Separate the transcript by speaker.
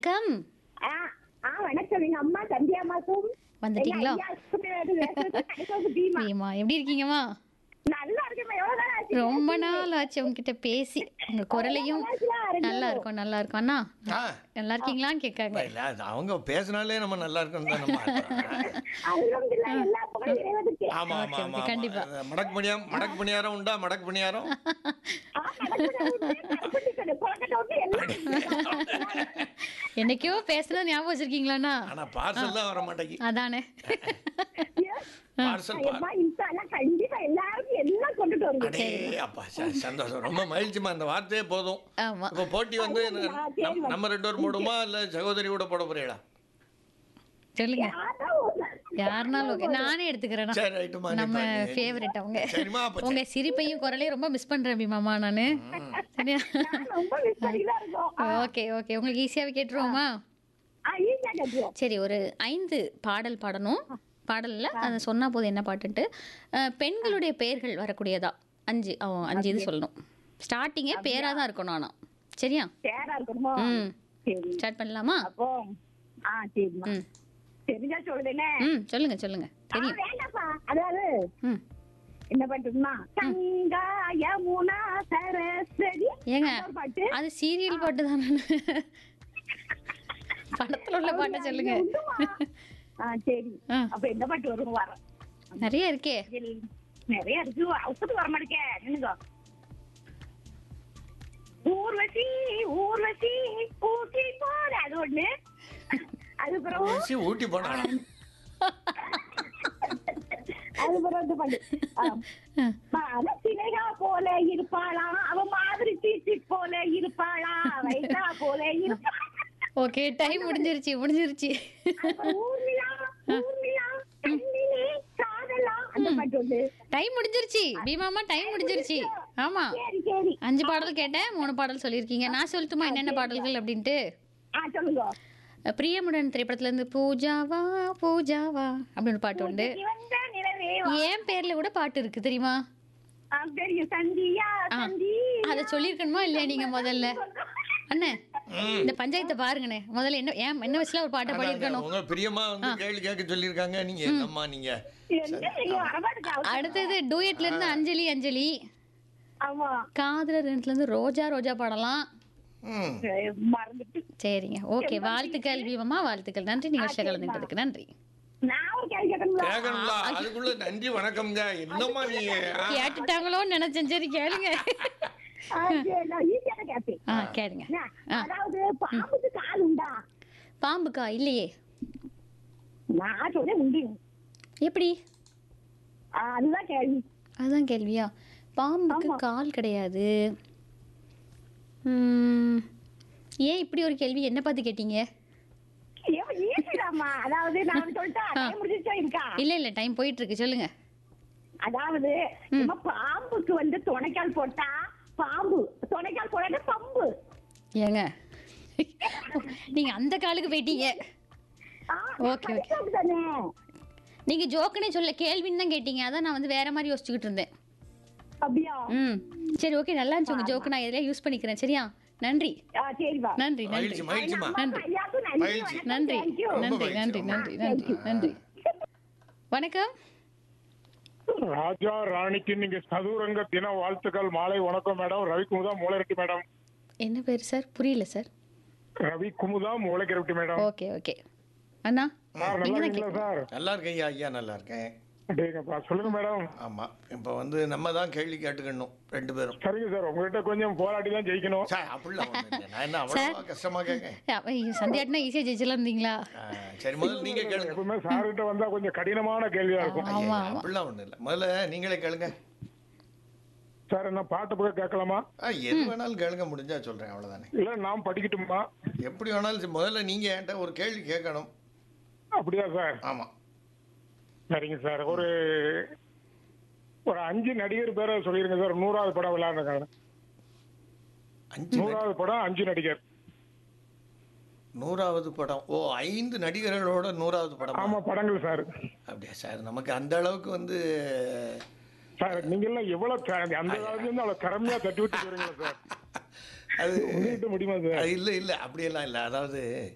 Speaker 1: வணக்கம்
Speaker 2: ஆ ஆ வணக்கம் எங்க அம்மா சந்தியா அம்மாக்கும்
Speaker 1: வந்துட்டீங்களா?
Speaker 2: எங்க ஐயா சுப்பிரமணிய வேஷத்துக்கு கடைசிக்கு பீமா.
Speaker 1: ஏமா எப்படி இருக்கீங்கம்மா
Speaker 2: நல்லா இருக்கேம்மா எவ்வளவு நாள் ஆச்சு
Speaker 1: ரொம்ப நாள் ஆச்சு உங்ககிட்ட பேசி உங்க குரலையும்
Speaker 2: நல்லா இருக்கு.
Speaker 1: நல்லா இருக்கும் நல்லா இருக்கும் அண்ணா
Speaker 3: ஆ
Speaker 1: நல்லா இருக்கீங்களான்னு கேட்காங்க
Speaker 3: இல்ல, அது அவங்க பேசினாலே நம்ம நல்லா இருக்கணும் தான் நம்ம அர்த்தம்.
Speaker 2: அல்ஹம்துலில்லாஹ், எல்லா புகழும் இறைவனுக்கு.
Speaker 3: ஆமா ஆமா
Speaker 1: ஓகே,
Speaker 3: ஆமா
Speaker 1: ஓகே, கண்டிப்பா.
Speaker 3: ஆமா. மடக்கு பணியாரம் மடக்கு பணியாரம் உண்டா மடக்கு பணியாரம்
Speaker 2: ஆ, நடக்குது, நடக்குது, நடக்குது. கொழுக்கட்டை விட்டு எல்லாம்
Speaker 1: என்னைக்கோ பேசுனது ஞாபகம் வச்சிருக்கீங்களாண்ணா
Speaker 3: ஆனா பார்சல் தான் வர மாட்டேங்கி
Speaker 1: அதானே
Speaker 3: பார்சல்
Speaker 2: அம்மா, இன்ஷா அல்லாஹ் கண்டிப்பா எல்லாருக்கும் எல்லாம் கொண்டுட்டு வருங்க
Speaker 3: அடே அப்பா ச- சந்தோஷம் ரொம்ப மகிழ்ச்சிமா அந்த வார்த்தையே போதும்
Speaker 1: ஆமா
Speaker 3: இப்போ போட்டி வந்து
Speaker 2: ஆ, சரி,
Speaker 3: நம்ம- நம்ம ரெண்டு பேரும் போடுமா இல்ல சகோதரி கூட போட போறீங்களா
Speaker 1: சொல்லுங்க
Speaker 2: யாரோ ஒரு-
Speaker 1: யாருனாலும் ஓகே நானே எடுத்துக்கிறேன்னா
Speaker 3: சரி ரைட்டுமா
Speaker 1: நம்ம ஃபேவரட் அவங்க
Speaker 3: சரிம்மா அப்ப
Speaker 1: உங்க சிரிப்பையும் குரலையும் ரொம்ப மிஸ் பண்றேன் பீமாமா நானு சரியா
Speaker 2: நான் ரொம்ப மிஸ் பண்ணிதான் இருக்கோம்
Speaker 1: ஓகே ஓகே உங்களுக்கு ஈஸியாவே கேட்டுருவோமா
Speaker 2: ஆ, ஈஸியா கேட்டுருவோம்.
Speaker 1: சரி ஒரு ஐந்து பாடல் பாடணும் பாடல்ல அதை சொன்னா போதும் என்ன பாட்டுன்ட்டு அஹ், பெண்களுடைய பெயர்கள் வரக்கூடியதா அஞ்சு ஆ, அஞ்சு இது சொல்லணும் ஸ்டார்டிங்கே பேரா தான் இருக்கணும் ஆனா சரியா
Speaker 2: சேரா இருக்கணுமோ
Speaker 1: ம்
Speaker 2: சரி
Speaker 1: ஸ்டார்ட் பண்ணலாமா
Speaker 2: அப்போ ஆ சரிம்மா
Speaker 1: ம்
Speaker 2: தெரிஞ்சா சொல்லுதேனே
Speaker 1: ம் சொல்லுங்க சொல்லுங்க
Speaker 2: ஆ,
Speaker 1: தெரியும்
Speaker 2: வேண்டாப்பா அதாவது
Speaker 1: ம்
Speaker 2: என்ன பாட்டுமா கங்கா யமுனா சரஸ்வதி
Speaker 1: ஏங்க
Speaker 2: அந்த ஒரு பாட்டு
Speaker 1: அது சீரியல் பாட்டு தானே படத்துல உள்ள பாட்டை சொல்லுங்க
Speaker 2: உண்டுமா? ஆ சரி
Speaker 1: ஆ.
Speaker 2: அப்ப எந்த பாட்டு வரும் வர
Speaker 1: நிறைய இருக்கே
Speaker 2: நிறைய இருக்கு அவசரத்துக்கு வர மாட்டேங்க நின்னுங்க ஊர்வசி ஊர்வசி ஊசி போற அது ஒண்ணு அதுக்கப்புறம்
Speaker 3: ஊசி ஊட்டி போனா
Speaker 2: அதுக்கப்புறம் வந்து பாட்டு ஆ. மன சிலைகா போல இருப்பாளா அவ மாதிரி சீச்சி போல இருப்பாளா வைகா போல இருப்பாளா
Speaker 1: ஓகே டைம் முடிஞ்சிருச்சு முடிஞ்சிருச்சு
Speaker 2: அப்புறம் ஊர்மிளா ஊர்மிளா கண்ணிலே காதலா அந்த பாட்டு ஒண்ணு
Speaker 1: டைம் முடிஞ்சிருச்சு பீமாமா டைம் முடிஞ்சிருச்சு ஆமா
Speaker 2: சரி சரி
Speaker 1: அஞ்சு பாடல் கேட்டேன் மூணு பாடல் சொல்லியிருக்கீங்க நான் சொல்லட்டுமா என்னென்ன பாடல்கள் அப்படின்ட்டு
Speaker 2: ஆ சொல்லுங்க
Speaker 1: பிரியமுடன் திரைப்படத்துல இருந்து பூஜாவா பூஜாவா அப்படின்னு ஒரு பாட்டு உண்டு
Speaker 2: இவன்த நிலவே
Speaker 1: என் பேர்ல கூட பாட்டு இருக்கு தெரியுமா
Speaker 2: ஆ, தெரியும் சந்தியா
Speaker 1: ஆ.
Speaker 2: சந்தி
Speaker 1: அதை சொல்லியிருக்கணுமா இல்லையா நீங்க முதல்ல அண்ணே இந்த பஞ்சாயத்தை பாருங்கண்ணே முதல்ல என்ன ஏன் என்ன வச்சுல ஒரு பாட்டை பாடியிருக்கணும்
Speaker 3: உங்க பிரியமா வந்து கேள்வி கேட்க சொல்லியிருக்காங்க நீங்க என்னம்மா நீங்க
Speaker 2: என்ன தெரியும் வரமாட்டுக்கு அவசரம்.
Speaker 1: அடுத்தது டூயட்ல இருந்து அஞ்சலி அஞ்சலி
Speaker 2: ஆமா
Speaker 1: காதலர் ரெண்டுல இருந்து ரோஜா ரோஜா பாடலாம்
Speaker 3: ம்
Speaker 2: சரி, மறந்துட்டு
Speaker 1: சரிங்க ஓகே வாழ்த்துக்கள் பீமம்மா வாழ்த்துக்கள் நன்றி நிகழ்ச்சியை கலந்துக்கிட்டதுக்கு நன்றி
Speaker 2: நான் ஒரு கேள்வி கேட்கணுங்களா
Speaker 3: கேட்கணுங்களா அதுக்குள்ள நன்றி வணக்கம்ங்க என்னம்மா நீங்க ஆ,
Speaker 1: கேட்டுட்டாங்களோன்னு நினைச்சேன் சரி கேளுங்க
Speaker 2: ஆ, சரி, நான் ஈஸியான கேட்பேன்
Speaker 1: ஆ கேளுங்க
Speaker 2: என்ன, அதாவது பாம்புக்கு கால் உண்டா
Speaker 1: பாம்புக்கா இல்லையே
Speaker 2: நான் சொல்றேன் உண்டு
Speaker 1: எப்படி
Speaker 2: ஆ, அதுதான் கேள்வி
Speaker 1: அதுதான் கேள்வியா பாம்புக்கு கால் கிடையாது ம், ஏன் இப்படி ஒரு கேள்வி என்ன பார்த்து கேட்டீங்க
Speaker 2: ஈஸிதாம்மா அதாவது நான் சொல்லிட்டா டைம் முடிஞ்சிச்சா இருக்கா
Speaker 1: இல்ல இல்ல டைம் போயிட்டு இருக்கு சொல்லுங்க
Speaker 2: அதாவது நம்ம பாம்புக்கு வந்து துணைக்கால் போட்டா பாம்பு துணைக்கால் போடாத பம்பு
Speaker 1: ஏங்க நீங்க அந்த காலுக்கு போயிட்டீங்க
Speaker 2: ஆ,
Speaker 1: ஓகே, ஓகே.
Speaker 2: joke தானே
Speaker 1: நீங்க ஜோக்குனே சொல்ல கேள்வின்னு தான் கேட்டீங்க அதான் நான் வந்து வேற மாதிரி யோசிச்சுக்கிட்டு இருந்தேன்
Speaker 2: அப்படியா
Speaker 1: ம் சரி ஓகே நல்லா இருந்துச்சு உங்க ஜோக்கு நான் இதில் யூஸ் பண்ணிக்கிறேன் சரியா நன்றி
Speaker 2: ஆ, சரிப்பா
Speaker 1: நன்றி நன்றி
Speaker 3: மகிழ்ச்சி மகிழ்ச்சிமா
Speaker 1: நன்றி.
Speaker 2: ஐயாவுக்கும் நன்றி
Speaker 3: மகிழ்ச்சி.
Speaker 2: வணக்கம்.
Speaker 1: நன்றி
Speaker 2: Thank you.
Speaker 1: நன்றி
Speaker 3: ரொம்ப
Speaker 1: நன்றி நன்றி நன்றி நன்றி வணக்கம்
Speaker 4: ராஜா ராணிக்கு நீங்க சதுரங்க தின வாழ்த்துக்கள் மாலை வணக்கம் மேடம் ரவி குமுதா மூளைரட்டி மேடம்
Speaker 1: என்ன பேர் சார் புரியல சார்
Speaker 4: ரவி குமுதா மூளைக்கரட்டி மேடம்
Speaker 1: ஓகே ஓகே அண்ணா
Speaker 4: சார் நல்லா
Speaker 1: நீங்க தான்
Speaker 4: இருக்கீங்களா
Speaker 1: கேட்கணும்
Speaker 4: சார்
Speaker 3: நல்லா இருக்கேன் ஐயா ஐயா நல்லா இருக்கேன்
Speaker 4: அப்படிங்கப்பா சொல்லுங்க மேடம்
Speaker 3: ஆமா இப்போ வந்து நம்ம தான் கேள்வி கேட்டுக்கணும் ரெண்டு பேரும்
Speaker 4: சரிங்க சார் உங்ககிட்ட கொஞ்சம் போராடி தான் ஜெயிக்கணும்
Speaker 3: சார் அப்படிலாம் ஒண்ணும் இல்லை. நான் என்ன அவ்வளோ கஷ்டமா கேட்கேன்
Speaker 1: சந்தியாட்டினா ஈஸியாக ஜெயிச்சலாம் இருந்தீங்களா
Speaker 3: ஆ, சரி முதல்ல நீங்க கேளுங்க
Speaker 4: எப்பவுமே சார் கிட்ட வந்தா கொஞ்சம் கடினமான கேள்வியா இருக்கும்
Speaker 1: ஆமா
Speaker 3: ஐயா,
Speaker 1: ஆமா
Speaker 3: அப்படிலாம் ஒண்ணும் இல்லை முதல்ல நீங்களே கேளுங்க
Speaker 4: சார் என்ன பாட்டு பக்கம் கேட்கலாமா
Speaker 3: ஆ எது வேணாலும் கேளுங்க முடிஞ்சா சொல்றேன் அவ்வளவுதானே
Speaker 4: இல்ல நான் படிக்கட்டுமா
Speaker 3: எப்படி வேணாலும் சரி, முதல்ல நீங்க என்கிட்ட ஒரு கேள்வி கேட்கணும்
Speaker 4: அப்படியா சார்
Speaker 3: ஆமா
Speaker 4: சரிங்க சார் ஒரு ஒரு அஞ்சு நடிகர் பேரை சொல்லிருங்க சார் நூறாவது படம் விளையாடுறாங்க
Speaker 3: அஞ்சு
Speaker 4: நூறாவது படம் அஞ்சு நடிகர்
Speaker 3: நூறாவது படம் ஓ ஐந்து நடிகர்களோட நூறாவது படம்
Speaker 4: ஆமா படங்கள் சார்
Speaker 3: அப்படியா சார் நமக்கு அந்த அளவுக்கு வந்து
Speaker 4: சார் நீங்க எல்லாம் எவ்வளவு த- அந்த காலத்துல இருந்து அவ்வளவு திறமையா தட்டி விட்டு போறீங்களா சார்
Speaker 3: அது
Speaker 4: உங்ககிட்ட முடியுமா சார்
Speaker 3: அது இல்லை இல்லை அப்படியெல்லாம் இல்லை அதாவது